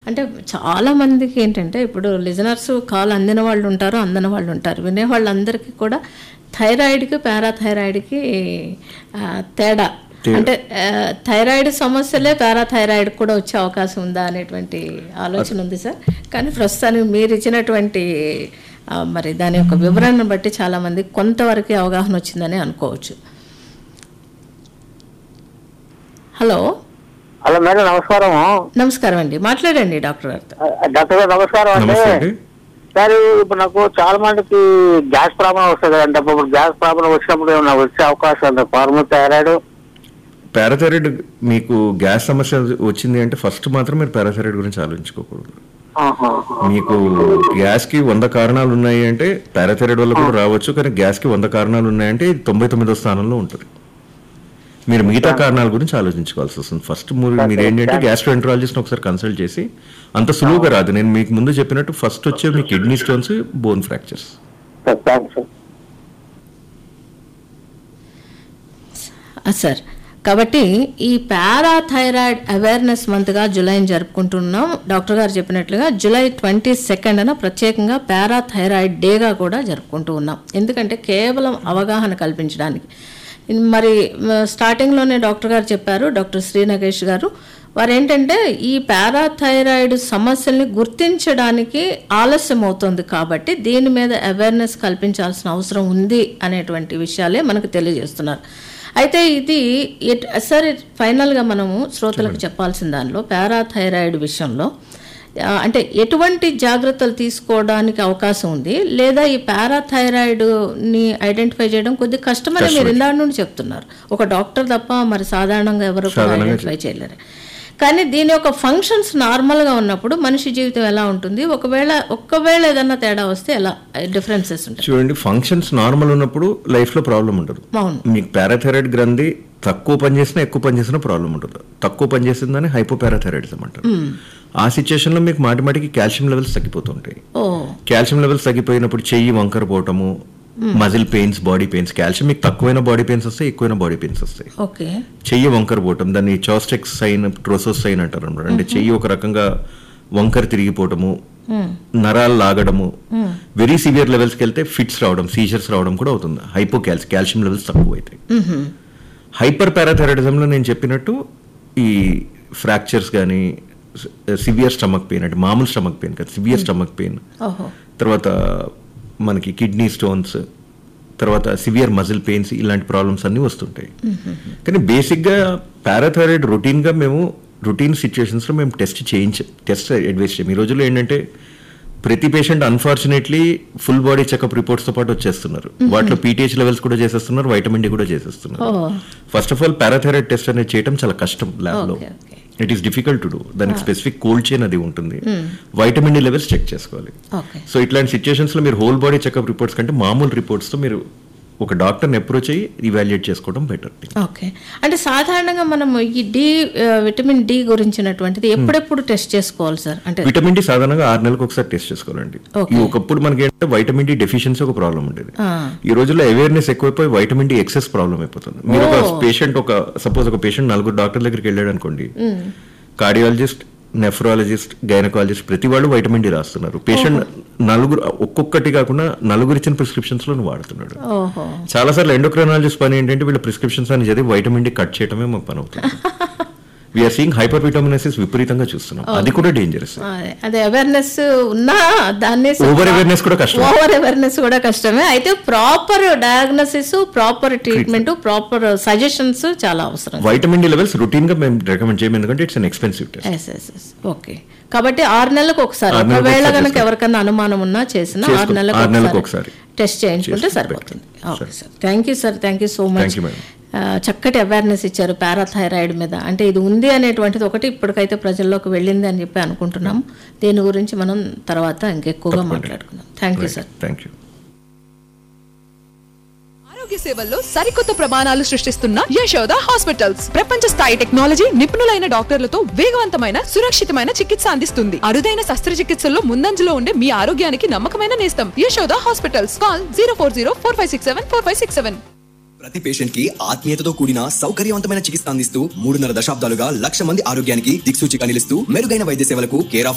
అంటే చాలా మందికి ఏంటంటే ఇప్పుడు లిజనర్స్ కాల్ అందిన వాళ్ళు ఉంటారు అందని వాళ్ళు ఉంటారు వినే వాళ్ళందరికీ కూడా థైరాయిడ్కి పారాథైరాయిడ్కి ఆ, తేడా అంటే ఆ, థైరాయిడ్ సమస్యలే పారాథైరాయిడ్ కూడా వచ్చే అవకాశం ఉందా అనేటువంటి ఆలోచన ఉంది సార్ కానీ ప్రస్తుతానికి మీరు ఇచ్చినటువంటి ఆ, మరి దాని యొక్క వివరణను బట్టి చాలా మంది కొంతవరకు అవగాహన వచ్చిందని అనుకోవచ్చు హలో హలో మేడం నమస్కారం నమస్కారం అండి మాట్లాడండి డాక్టర్ గారితో డాక్టర్ గారు నమస్కారం అంటే నమస్తే అండి సార్ ఇప్పుడు నాకు చాలా మందికి గ్యాస్ ప్రాబ్లం వస్తుంది కదంటే ఇప్పుడు గ్యాస్ ప్రాబ్లం వచ్చినప్పుడు ఏమన్నా వచ్చే అవకాశం ఉంది ఫార్మల్ థైరాయిడ్ పారాథైరాయిడ్ మీకు గ్యాస్ సమస్య వచ్చింది అంటే ఫస్ట్ మాత్రం మీరు పారాథైరాయిడ్ గురించి ఆలోచించుకోకూడదు మీకు గ్యాస్ కి వంద కారణాలు ఉన్నాయి అంటే పారాథైరాయిడ్ వల్ల కూడా రావచ్చు కానీ గ్యాస్ కి వంద కారణాలు ఉన్నాయంటే ఇది తొంభై తొమ్మిదో స్థానంలో ఉంటుంది మీరు మిగతా కారణాల గురించి ఆలోచించుకోవాల్సి వస్తుంది ఫస్ట్ మీరు ఏంటంటే గ్యాస్ట్రోఎంట్రాలజిస్ట్ ఒకసారి కన్సల్ట్ చేసి అంత సులువుగా రాదు నేను మీకు ముందు చెప్పినట్టు ఫస్ట్ వచ్చే మీ kidney stones bone fractures thanks ఆ, సార్ కాబట్టి ఈ పారాథైరాయిడ్ అవేర్నెస్ మంత్గా జూలైని జరుపుకుంటున్నాం డాక్టర్ గారు చెప్పినట్లుగా జూలై ట్వంటీ సెకండ్ అన ప్రత్యేకంగా పారాథైరాయిడ్ డేగా కూడా జరుపుకుంటూ ఉన్నాం ఎందుకంటే కేవలం అవగాహన కల్పించడానికి మరి మ, స్టార్టింగ్లోనే డాక్టర్ గారు చెప్పారు డాక్టర్ శ్రీ నగేష్ గారు వారు ఏంటంటే ఈ పారాథైరాయిడ్ సమస్యల్ని గుర్తించడానికి ఆలస్యం అవుతుంది కాబట్టి దీని మీద అవేర్నెస్ కల్పించాల్సిన అవసరం ఉంది అనేటువంటి విషయాలే మనకు తెలియజేస్తున్నారు అయితే ఇది ఎట్ సరే ఫైనల్గా మనము శ్రోతలకు చెప్పాల్సిన దానిలో పారాథైరాయిడ్ విషయంలో ఆ, అంటే ఎటువంటి జాగ్రత్తలు తీసుకోవడానికి అవకాశం ఉంది లేదా ఈ పారాథైరాయిడ్ని ఐడెంటిఫై చేయడం కొద్దిగా కష్టమని మీరు ఇందాక నుండి చెప్తున్నారు ఒక డాక్టర్ తప్ప మరి సాధారణంగా ఎవరు కూడా ఐడెంటిఫై చేయలేరు కానీ దీని యొక్క ఫంక్షన్స్ నార్మల్గా ఉన్నప్పుడు మనిషి జీవితం ఎలా ఉంటుంది ఒకవేళ ఒక్కవేళ ఏదన్నా తేడా వస్తే ఎలా డిఫరెన్సెస్ ఉంటాయి చూడండి ఫంక్షన్స్ నార్మల్ ఉన్నప్పుడు లైఫ్ లో ప్రాబ్లం ఉండదు అవును మీకు పారాథైరాయిడ్ గ్రంథి తక్కువ పనిచేసినా ఎక్కువ పనిచేసినా ప్రాబ్లం ఉంటుంది తక్కువ పనిచేసిందని హైపోపారాథైరాయిడిజం అంటారు ఆ సిచ్యుయేషన్ లో మీకు మాటి మాటికి కాల్షియం లెవెల్స్ తగ్గిపోతుంటాయి ఓ కాల్షియం లెవెల్స్ తగ్గిపోయినప్పుడు చెయ్యి వంకర పోవటము muscle pains body pains calcium మీకు తక్కువైన బాడీ పెయిన్స్ వస్తాయి ఎక్కువైన బాడీ పెయిన్స్ వస్తాయి ఓకే చెయ్యి వంకర పోవటం దాన్ని చాస్టెక్స్ సైన్ ట్రోసోస్ సైన్ అంటారు అన్నమాట అంటే చెయ్యి ఒక రకంగా వంకర తిరిగిపోవటము నరాలు లాగడము వెరీ సివియర్ లెవెల్స్కి వెళ్తే ఫిట్స్ రావడం సీజర్స్ రావడం కూడా అవుతుంది హైపో క్యాల్స్ కాల్షియం లెవెల్స్ తక్కువ అవుతాయి హైపర్ పారాథైరాయిడిజంలో నేను చెప్పినట్టు ఈ ఫ్రాక్చర్స్ కానీ సివియర్ స్టమక్ పెయిన్ అంటే మామూలు స్టమక్ పెయిన్ కాదు సివియర్ స్టమక్ పెయిన్ ఓహో తర్వాత మనకి కిడ్నీ స్టోన్స్ తర్వాత సివియర్ మజిల్ పెయిన్స్ ఇలాంటి ప్రాబ్లమ్స్ అన్నీ వస్తుంటాయి కానీ బేసిక్గా పారాథైరాయిడ్ రొటీన్గా మేము రొటీన్ సిచ్యువేషన్స్లో మేము టెస్ట్ చేయించ టెస్ట్ అడ్వైస్ చేయం ఈ రోజుల్లో ఏంటంటే ప్రతి patient unfortunately full body checkup రిపోర్ట్స్తో పాటు వచ్చేస్తున్నారు వాటిలో పీటీహెచ్ లెవెల్స్ కూడా చేసేస్తున్నారు వైటమిన్ డి కూడా చేసేస్తున్నారు ఓ first of all parathyroid test అనేది చేయడం చాలా కష్టం ల్యాబ్లో okay okay it is difficult to do దానికి స్పెసిఫిక్ కోల్డ్ చైన్ అది ఉంటుంది వైటమిన్ డి లెవెల్స్ చెక్ చేసుకోవాలి ఓకే సో ఇట్లాంటి సిచ్యుయేషన్స్ లో మీరు హోల్ బాడీ చెకప్ రిపోర్ట్స్ కంటే మామూలు రిపోర్ట్స్ తో మీరు ఒక డాక్టర్ని అప్రోచ్ అయ్యి ఇవాల్యుయేట్ చేసుకోవడం బెటర్ ఓకే అంటే సాధారణంగా మనం ఈ డి విటమిన్ డి గురించినటువంటిది ఎప్పుడెప్పుడు టెస్ట్ చేసుకోవాలి సార్ అంటే విటమిన్ డి సాధారణంగా ఆరు నెలలకు ఒకసారి టెస్ట్ చేసుకోవాలండి Okay. ఈ ఒకప్పుడు మనకి ఏంటంటే వైటమిన్ డి డెఫిషియన్సీ ఒక ప్రాబ్లం ఉండేది ఆ, ఈ రోజుల్లో అవేర్నెస్ ఎక్కువైపోయి వైటమిన్ డి ఎక్సెస్ ప్రాబ్లం అయిపోతుంది మీరు ఒక పేషెంట్ ఒక సపోజ్ ఒక పేషెంట్ నలుగురు డాక్టర్ దగ్గరికి వెళ్ళాడు అనుకోండి కార్డియాలజిస్ట్ నెఫ్రాలజిస్ట్ గైనకాలజిస్ట్ ప్రతి వాళ్ళు వైటమిన్ డి రాస్తున్నారు పేషెంట్ నలుగురు ఒక్కొక్కటి కాకుండా నలుగురు ఇచ్చిన ప్రిస్క్రిప్షన్స్ లో వాడుతున్నాడు ఓహో చాలా సార్లు ఎండోక్రైనాలజిస్ట్ పని ఏంటంటే వీళ్ళ ప్రిస్క్రిప్షన్స్ అని చదివి వైటమిన్ డి కట్ చేయడమే మాకు పని అవుతుంది వీఆర్ సీయింగ్ హైపర్ విటమినసిస్ విపరీతంగా చూస్తున్నాం అది కూడా డేంజరస్ అదే- అదే అవేర్నెస్ ఉన్నా దాన్ని ఓవర్ అవేర్నెస్ కూడా కష్టం ఓవర్ అవేర్నెస్ కూడా కష్టమే అయితే proper diagnosis proper treatment proper suggestions చాలా అవసరం వైటమిన్ డి లెవెల్స్ రొటీన్ గా మేము రికమెండ్ చేయము ఎందుకంటే it's an expensive test yes yes yes okay కాబట్టి ఆరు నెలలకు ఒకసారి ఆరు నెలలకు ఒకవేళ ఒకసారి కనుక ఎవరికైనా అనుమానం ఉన్నా చేసిన ఆరు చేసుకో- నెలలకు ఆరు నెలలకు ఒకసారి ఒకసారి. టెస్ట్ చేయించుకుంటే చేసుకుంటే సరిపోతుంది okay sir thank you sir thank you so much Thank you, madam. చక్కటి అవేర్నెస్ ఇచ్చారు పారాథైరాయిడ్ మీద అంటే ఇది ఉంది అనేటువంటిది ఒకటి ఇప్పటికైతే ప్రజల్లోకి వెళ్ళింది అని చెప్పి అనుకుంటున్నాం దీని గురించి మనం తర్వాత ఇంకెక్కువగా మాట్లాడుకుందాం thank you sir thank you ఆరోగ్య సేవల్లో సరికొత్త ప్రమాణాలు సృష్టిస్తున్న యశోద హాస్పిటల్స్ ప్రపంచ స్థాయి టెక్నాలజీ నిపుణులైన డాక్టర్లతో వేగవంతమైన సురక్షితమైన చికిత్స అందిస్తుంది అరుదైన శస్త్రచికిత్సల్లో ముందంజలో ఉండే మీ ఆరోగ్యానికి నమ్మకమైన నేస్తం Yashoda hospitals call zero four zero four five six seven four five six seven ప్రతి పేషెంట్ కి ఆత్మీయతతో కూడిన సౌకర్యవంతమైన చికిత్స అందిస్తూ మూడున్నర దశాబ్దాలుగా లక్ష మంది ఆరోగ్యానికి దిక్సూచిగా నిలుస్తూ మెరుగైన వైద్య సేవలకు కేర్ ఆఫ్